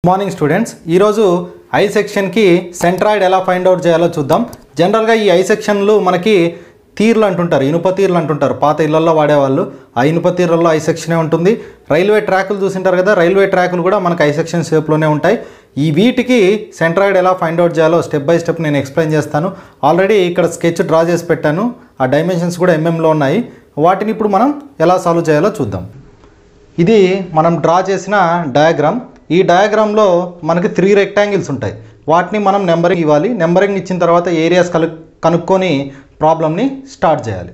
Morning students ఈరోజు I సెక్షన్కి centroid ఎలా ఫైండ్ అవుట్ చేయాలో చూద్దాం జనరల్గా ఈ ఐ సెక్షన్లు మనకి తీర్లు అంటుంటారు ఇనుప తీర్లు అంటుంటారు పాత ఇళ్లలో వాడేవాళ్ళు ఆ ఇనుప తీర్లలో ఐ సెక్షనే ఉంటుంది రైల్వే ట్రాకులు చూసింటారు కదా రైల్వే ట్రాకులు కూడా మనకు ఐ సెక్షన్ షేప్లోనే ఉంటాయి ఈ వీటికి సెంట్రాయిడ్ ఎలా ఫైండ్ అవుట్ చేయాలో స్టెప్ బై స్టెప్ నేను ఎక్స్ప్లెయిన్ చేస్తాను ఆల్రెడీ ఇక్కడ స్కెచ్ డ్రా చేసి పెట్టాను ఆ డైమెన్షన్స్ కూడా ఎంఎంలో ఉన్నాయి వాటిని ఇప్పుడు మనం ఎలా సాల్వ్ చేయాలో చూద్దాం ఇది మనం డ్రా చేసిన డయాగ్రామ్ ఈ డయాగ్రామ్లో మనకి త్రీ రెక్టాంగిల్స్ ఉంటాయి వాటిని మనం నెంబరింగ్ ఇవ్వాలి నెంబరింగ్ ఇచ్చిన తర్వాత ఏరియాస్ కలు కనుక్కొని ప్రాబ్లమ్ని స్టార్ట్ చేయాలి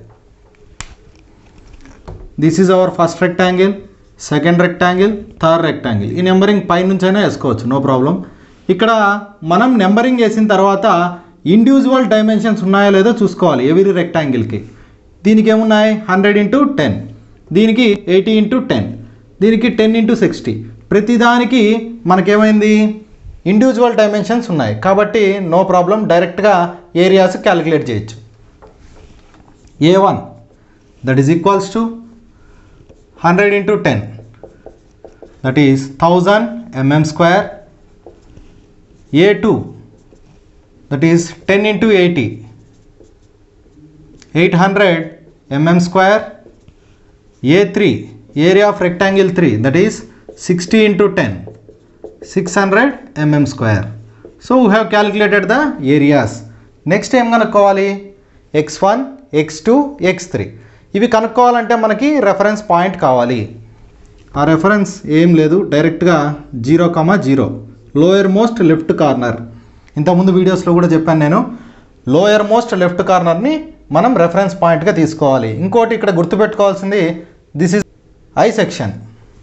this is our first rectangle second rectangle third rectangle ఈ నెంబరింగ్ పై నుంచైనా వేసుకోవచ్చు నో ప్రాబ్లం ఇక్కడ మనం నెంబరింగ్ వేసిన తర్వాత ఇండివిజువల్ డైమెన్షన్స్ ఉన్నాయో లేదో చూసుకోవాలి ఎవరీ రెక్టాంగిల్కి దీనికి ఏమున్నాయి హండ్రెడ్ ఇంటూ టెన్ దీనికి ఎయిటీ ఇంటూ టెన్ దీనికి టెన్ ఇంటూ సిక్స్టీ ప్రతిదానికి మనకేమైంది ఇండివిజువల్ డైమెన్షన్స్ ఉన్నాయి కాబట్టి నో ప్రాబ్లం డైరెక్ట్గా ఏరియాస్ క్యాలిక్యులేట్ చేయొచ్చు A one that is equals to hundred into ten that is thousand mm square A two that is ten into eighty eight hundred mm square A three area of rectangle three that is sixty into ten six hundred mm square so we have calculated the areas next ఏం కనుక్కోవాలి X one X two X three ఇవి కనుక్కోవాలంటే మనకి reference point కావాలి ఆ reference ఏం లేదు డైరెక్ట్గా zero comma zero lower most left corner ఇంతకుముందు వీడియోస్లో కూడా చెప్పాను నేను లోయర్ మోస్ట్ లెఫ్ట్ కార్నర్ని మనం రెఫరెన్స్ పాయింట్గా తీసుకోవాలి ఇంకోటి ఇక్కడ గుర్తుపెట్టుకోవాల్సింది దిస్ ఇస్ ఐ సెక్షన్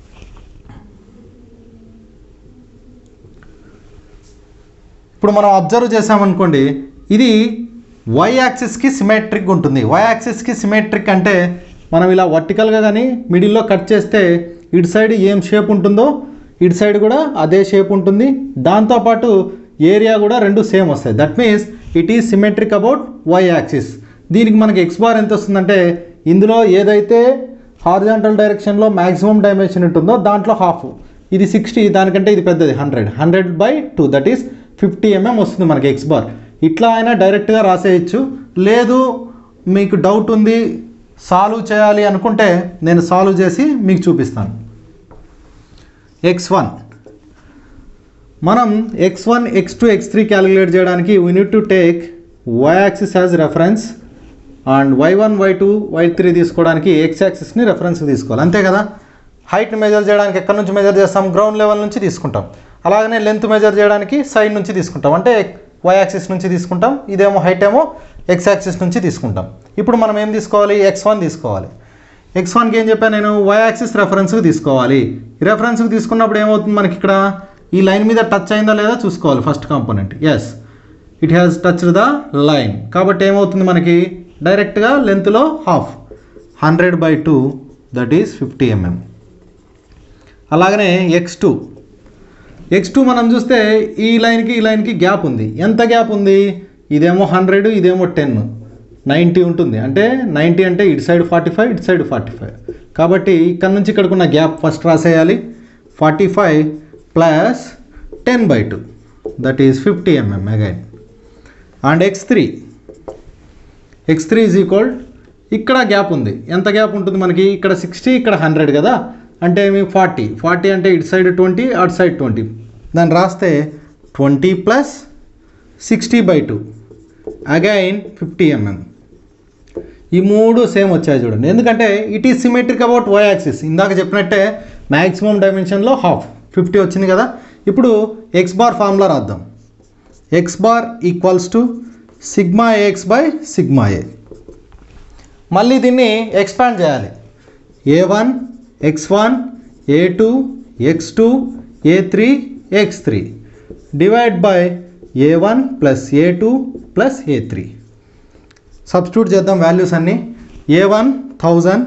ఇప్పుడు మనం అబ్జర్వ్ చేసామనుకోండి ఇది వై యాక్సిస్కి సిమెట్రిక్ ఉంటుంది వై యాక్సిస్కి సిమెట్రిక్ అంటే మనం ఇలా వర్టికల్గా కానీ మిడిల్లో కట్ చేస్తే ఇటు సైడ్ ఏం షేప్ ఉంటుందో ఇటు సైడ్ కూడా అదే షేప్ ఉంటుంది దాంతోపాటు ఏరియా కూడా రెండు సేమ్ వస్తాయి that means it is symmetric about why axis దీనికి మనకి ఎక్స్ బార్ ఎంత వస్తుందంటే ఇందులో ఏదైతే హారిజాంటల్ డైరెక్షన్లో మ్యాక్సిమం డైమెన్షన్ ఉంటుందో దాంట్లో హాఫ్ ఇది సిక్స్టీ దానికంటే ఇది పెద్దది hundred hundred by two that is fifty mm వస్తుంది మనకి ఎక్స్ బార్ ఇట్లా అయినా డైరెక్ట్గా రాసేయచ్చు లేదు మీకు డౌట్ ఉంది సాల్వ్ చేయాలి అనుకుంటే నేను సాల్వ్ చేసి మీకు చూపిస్తాను ఎక్స్ వన్ మనం X one X two X three calculate చేయడానికి we need to take Y axis as reference and Y one Y two Y three తీసుకోవడానికి ఎక్స్ యాక్సిస్ని రెఫరెన్స్కి తీసుకోవాలి అంతే కదా హైట్ని మెజర్ చేయడానికి ఎక్కడి నుంచి మెజర్ చేస్తాం గ్రౌండ్ లెవెల్ నుంచి తీసుకుంటాం అలాగనే లెంత్ మెజర్ చేయడానికి సైడ్ నుంచి తీసుకుంటాం అంటే వై యాక్సిస్ నుంచి తీసుకుంటాం ఇదేమో హైట్ ఏమో ఎక్స్ యాక్సిస్ నుంచి తీసుకుంటాం ఇప్పుడు మనం ఏం తీసుకోవాలి ఎక్స్ వన్ తీసుకోవాలి ఎక్స్ వన్కి ఏం చెప్పాను నేను వై యాక్సిస్ రెఫరెన్స్కి తీసుకోవాలి ఈ రెఫరెన్స్కి తీసుకున్నప్పుడు ఏమవుతుంది మనకి ఇక్కడ ఈ లైన్ మీద టచ్ అయిందా లేదా చూసుకోవాలి first component as it has touch the line కాబట్టి ఏమవుతుంది మనకి డైరెక్ట్గా లెంత్లో half hundred by two that is fifty mm అలాగనే ఎక్స్ టూ ఎక్స్ టూ మనం చూస్తే ఈ లైన్కి ఈ లైన్కి గ్యాప్ ఉంది ఎంత గ్యాప్ ఉంది ఇదేమో హండ్రెడ్ ఇదేమో టెన్ నైంటీ ఉంటుంది అంటే నైంటీ అంటే ఇటు సైడ్ ఫార్టీ ఫైవ్ ఇటు సైడ్ ఫార్టీ ఫైవ్ కాబట్టి ఇక్కడ నుంచి ఇక్కడికి ఉన్న గ్యాప్ ఫస్ట్ రాసేయాలి forty five plus ten by two that is fifty mm again and X three X three is equal ఇక్కడ గ్యాప్ ఉంది ఎంత గ్యాప్ ఉంటుంది మనకి ఇక్కడ సిక్స్టీ ఇక్కడ హండ్రెడ్ కదా అంటే మీ ఫార్టీ ఫార్టీ అంటే ఇటు సైడ్ ట్వంటీ అటు సైడ్ ట్వంటీ దాన్ని రాస్తే twenty plus sixty by two again fifty mm ఈ మూడు సేమ్ వచ్చాయి చూడండి ఎందుకంటే it is symmetric about why axis ఇందాక చెప్పినట్టే మ్యాక్సిమం డైమెన్షన్లో హాఫ్ ఫిఫ్టీ వచ్చింది కదా ఇప్పుడు ఎక్స్ బార్ ఫార్ములా రాద్దాం x bar equals to sigma x by sigma a మళ్ళీ దీన్ని ఎక్స్పాండ్ చేయాలి a one x one a two X two a three X three divide by a one plus a two plus a three substitute చేద్దాం values అన్నీ a one thousand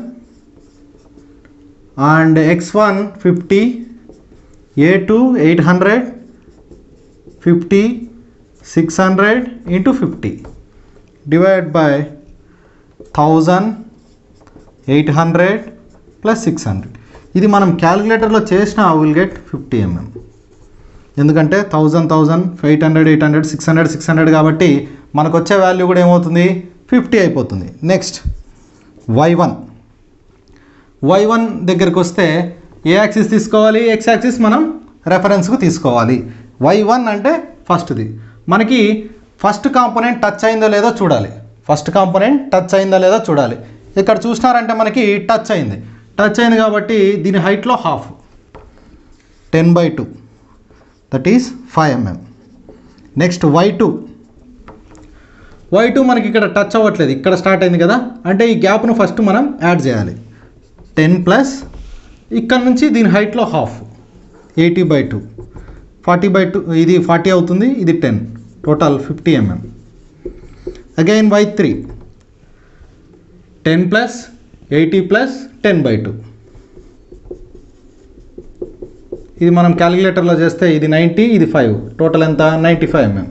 and x one fifty a two eight hundred fifty six hundred into fifty divide by thousand eight hundred plus six hundred ఇది మనం క్యాలిక్యులేటర్లో చేసిన will get fifty mm ఎందుకంటే thousand thousand eight hundred eight hundred six hundred six hundred కాబట్టి మనకు వచ్చే value కూడా ఏమవుతుంది ఫిఫ్టీ అయిపోతుంది next y one y one దగ్గరికి వస్తే ఏ యాక్సిస్ తీసుకోవాలి ఎక్స్ యాక్సిస్ మనం రెఫరెన్స్కు తీసుకోవాలి వై వన్ అంటే ఫస్ట్ది మనకి ఫస్ట్ కాంపోనెంట్ టచ్ అయిందో లేదో చూడాలి ఫస్ట్ కాంపోనెంట్ టచ్ అయిందో లేదో చూడాలి ఇక్కడ చూసినారంటే మనకి టచ్ అయింది టచ్ అయింది కాబట్టి దీని హైట్లో half ten by two that is five mm next y two y two మనకి ఇక్కడ టచ్ అవ్వట్లేదు ఇక్కడ స్టార్ట్ అయింది కదా అంటే ఈ గ్యాప్ను ఫస్ట్ మనం యాడ్ చేయాలి టెన్ ప్లస్ ఇక్కడ నుంచి దీని హైట్లో half eighty by two forty by two ఇది ఫార్టీ అవుతుంది ఇది ten total fifty mm again y three ten plus eighty plus ten by two ఇది మనం క్యాలిక్యులేటర్లో చేస్తే ఇది నైంటీ ఇది ఫైవ్ టోటల్ ఎంత ninety five mm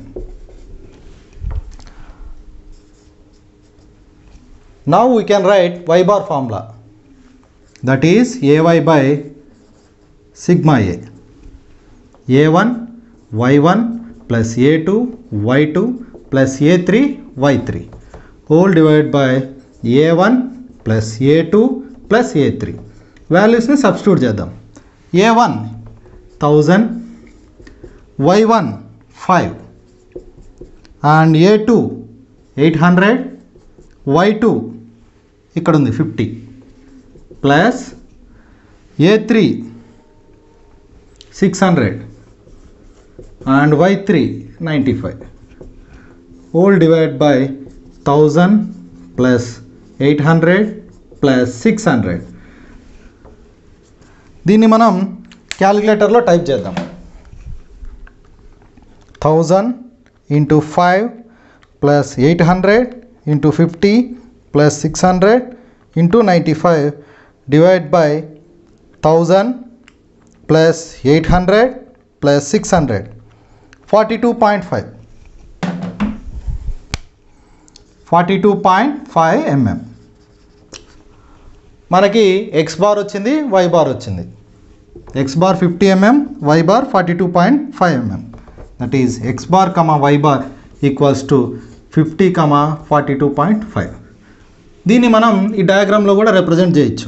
Now we can write y bar formula that is ay by sigma a. a1 y1 plus a2 y2 plus a3 y3 whole divided by a1 plus a2 plus a3 వాల్యూస్ని substitute చేద్దాం a one thousand y one five and a two eight hundred y two ఇక్కడ ఉంది fifty plus a three six hundred and y three ninety five whole divide by thousand plus eight hundred plus six hundred దీన్ని మనం క్యాలిక్యులేటర్లో type చేద్దాం thousand into five plus eight hundred into fifty plus six hundred into ninety five divide by thousand plus eight hundred plus six hundred forty two point five forty two point five mm మనకి x bar వచ్చింది y bar వచ్చింది x bar fifty mm y bar forty two point five mm that is x bar comma y bar equals to fifty comma forty two point five దీన్ని మనం ఈ డయాగ్రామ్లో కూడా represent చేయొచ్చు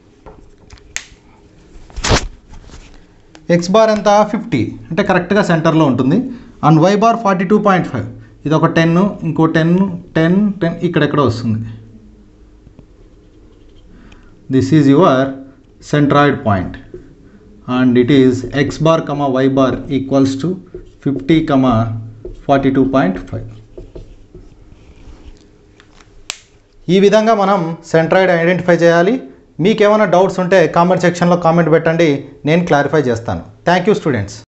X bar ఎంత fifty అంటే కరెక్ట్గా సెంటర్లో ఉంటుంది and y bar forty two point five ఇది ఒక టెన్ ఇంకో టెన్ టెన్ టెన్ ఇక్కడెక్కడ వస్తుంది this is your centroid point and it is x bar comma y bar equals to fifty comma forty two point five ఈ విధంగా మనం centroid identify చేయాలి మీకు ఏమైనా డౌట్స్ ఉంటే కామెంట్ సెక్షన్లో కామెంట్ పెట్టండి నేను క్లారిఫై చేస్తాను థ్యాంక్ యూ స్టూడెంట్స్